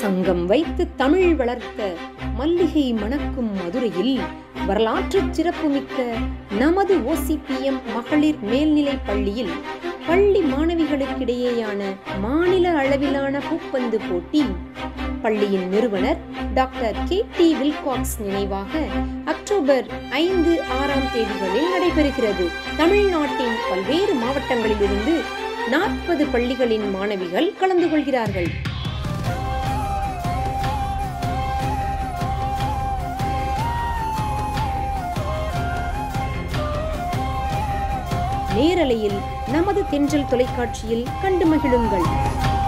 சங்கம் வைத்து தமிழ் வளர்த்த மல்லிகை மணக்கும் மதுரையில் வரலாற்றுச் சிறப்புமிக்க நமது ஓசிபிஎம் மகளிர் மேல்நிலைப் பள்ளியில் பள்ளி மாணவிகளுக்கிடையேயான மாநில அளவிலான பூப்பந்து போட்டி பள்ளியின் நிறுவனர் டாக்டர் கே டி வில்காக்ஸ் நினைவாக அக்டோபர் ஐந்து ஆறாம் தேதிகளில் நடைபெறுகிறது தமிழ்நாட்டின் பல்வேறு மாவட்டங்களிலிருந்து நாற்பது பள்ளிகளின் மாணவிகள் கலந்து கொள்கிறார்கள் நேரலையில் நமது தென்றல் தொலைக்காட்சியில் கண்டு மகிழுங்கள்